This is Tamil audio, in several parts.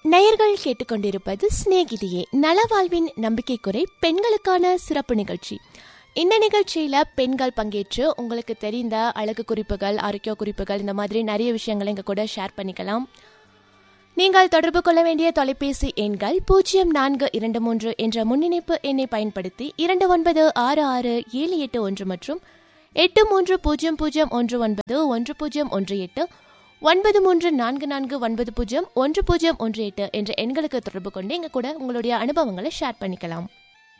நேயர்கள் கேட்டுக்கொண்டிருப்பது சிநேகிதியே நலவாழ்வின் நம்பிக்கை குறை பெண்களுக்கான சிறப்பு நிகழ்ச்சி இந்த நிகழ்ச்சியில் பெண்கள் பங்கேற்று உங்களுக்கு தெரிந்த அழகு குறிப்புகள் ஆரோக்கிய குறிப்புகள் இந்த மாதிரி நிறைய விஷயங்களை எங்கள் கூட ஷேர் பண்ணிக்கலாம் நீங்கள் தொடர்பு கொள்ள வேண்டிய தொலைபேசி எண்கள் பூஜ்ஜியம் நான்கு இரண்டு மூன்று என்ற முன்னிணைப்பு எண்ணை பயன்படுத்தி இரண்டு ஒன்பது ஆறு ஆறு ஏழு எட்டு ஒன்று மற்றும் எட்டு மூன்று பூஜ்ஜியம் பூஜ்ஜியம் ஒன்று ஒன்பது ஒன்று பூஜ்ஜியம் ஒன்று எட்டு ஒன்பது மூன்று நான்கு நான்கு ஒன்பது பூஜ்ஜியம் ஒன்று பூஜ்ஜியம் ஒன்று எட்டு என்ற எண்களுக்கு தொடர்பு கொண்டு எங்க கூட உங்களுடைய அனுபவங்களை ஷேர் பண்ணிக்கலாம்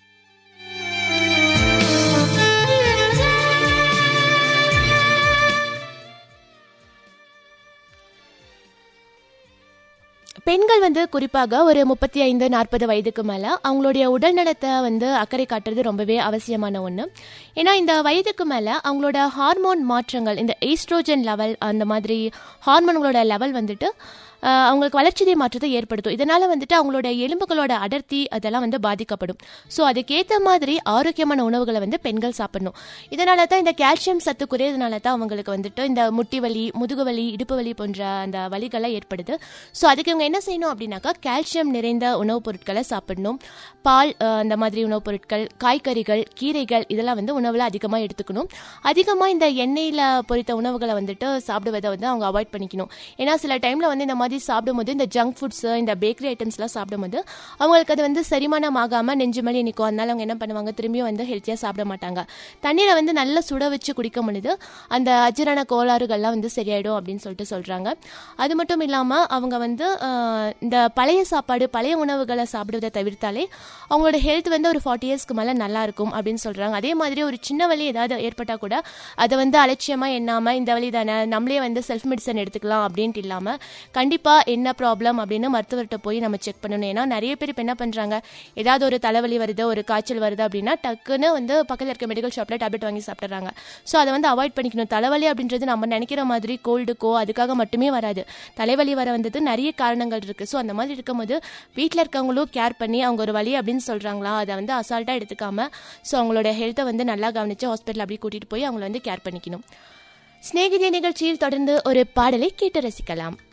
பெண்கள் வந்து குறிப்பாக ஒரு முப்பத்தி ஐந்து நாற்பது வயதுக்கு மேலே அவங்களுடைய உடல் நலத்தை வந்து அக்கறை காட்டுறது ரொம்பவே அவசியமான ஒன்று ஏன்னா இந்த வயதுக்கு மேலே அவங்களோட ஹார்மோன் மாற்றங்கள் இந்த ஈஸ்ட்ரோஜன் லெவல் அந்த மாதிரி ஹார்மோன்களோட லெவல் வந்துட்டு ஆஹ், அவங்களுக்கு வளர்ச்சிதை மாற்றத்தை ஏற்படுத்தும் இதனால் வந்துட்டு அவங்களோட எலும்புகளோட அடர்த்தி அதெல்லாம் வந்து பாதிக்கப்படும் ஸோ அதுக்கேற்ற மாதிரி ஆரோக்கியமான உணவுகளை வந்து பெண்கள் சாப்பிடணும் இதனால தான் இந்த கால்சியம் சத்து குறையறதுனால தான் அவங்களுக்கு வந்துட்டு இந்த முட்டி வலி முதுகு வலி இடுப்பு வலி போன்ற அந்த வலிகள்லாம் ஏற்படுது ஸோ அதுக்கு இவங்க என்ன செய்யணும் அப்படின்னாக்கா கால்சியம் நிறைந்த உணவுப் பொருட்களை சாப்பிடணும் பால் ஆஹ், அந்த மாதிரி உணவுப் பொருட்கள் காய்கறிகள் கீரைகள் இதெல்லாம் வந்து உணவில் அதிகமாக எடுத்துக்கணும் அதிகமாக இந்த எண்ணெயில் பொரித்த உணவுகளை வந்துட்டு சாப்பிடுவதை வந்து அவங்க அவாய்ட் பண்ணிக்கணும் ஏன்னா சில டைமில் வந்து இந்த மாதிரி சாப்பிடும்போது இந்த ஜங்க் ஃபுட்ஸு இந்த பேக்கரி ஐட்டம்ஸ்லாம் சாப்பிடும்போது அவங்களுக்கு அது வந்து செரிமானம் ஆகாமல் நெஞ்சு மேலே நிற்கும் அதனால அவங்க என்ன பண்ணுவாங்க திரும்பியும் வந்து ஹெல்த்தியாக சாப்பிட மாட்டாங்க தண்ணீரை வந்து நல்லா சுட வச்சு குடிக்க பொழுது அந்த அஜீரண கோளாறுகள்லாம் வந்து சரியாயிடும் அப்படின்னு சொல்லிட்டு சொல்கிறாங்க அது மட்டும் இல்லாமல் அவங்க வந்து ஆஹ், இந்த பழைய சாப்பாடு பழைய உணவுகளை சாப்பிடுவதை தவிர்த்தாலே அவங்களோட ஹெல்த் வந்து ஒரு ஃபார்ட்டி இயர்ஸ்க்கு மேலே நல்லா இருக்கும் அப்படின்னு சொல்கிறாங்க அதே மாதிரி ஒரு சின்ன வலி ஏதாவது ஏற்பட்டால் கூட அதை வந்து அலட்சியமாக எண்ணாமல் இந்த வலி தானே நம்மளே வந்து செல்ஃப் மெடிசன் எடுத்துக்கலாம் அப்படின்ட்டு இல்லாமல் கண்டிப்பாக என்ன ப்ராப்ளம் அப்படின்னு மருத்துவர்கிட்ட போய் நம்ம செக் பண்ணணும் ஏன்னா நிறைய பேர் இப்போ என்ன பண்ணுறாங்க ஏதாவது ஒரு தலைவலி வருது ஒரு காய்ச்சல் வருது அப்படின்னா டக்குன்னு வந்து பக்கத்தில் இருக்க மெடிக்கல் ஷாப்பில் டேப்லெட் வாங்கி சாப்பிட்றாங்க ஸோ அதை வந்து அவாய்ட் பண்ணிக்கணும் தலைவலி அப்படின்றது நம்ம நினைக்கிற மாதிரி கோல்டுக்கோ அதுக்காக மட்டுமே வராது தலைவலி வர வந்தது நிறைய காரணங்கள் இருக்குது ஸோ அந்த மாதிரி இருக்கும்போது வீட்டில் இருக்கவங்களும் கேர் பண்ணி அவங்க ஒரு வலி அப்படின்னு சொல்கிறாங்களா அதை வந்து அசால்ட்டாக எடுத்துக்காம ஸோ அவங்களோட ஹெல்த்தை வந்து நல்லா கவனித்து ஹாஸ்பிட்டல் அப்படி கூட்டிகிட்டு போய் அவங்கள வந்து கேர் பண்ணிக்கணும் சிநேகிதிய நிகழ்ச்சியில் தொடர்ந்து ஒரு பாடலை கேட்டு ரசிக்கலாம்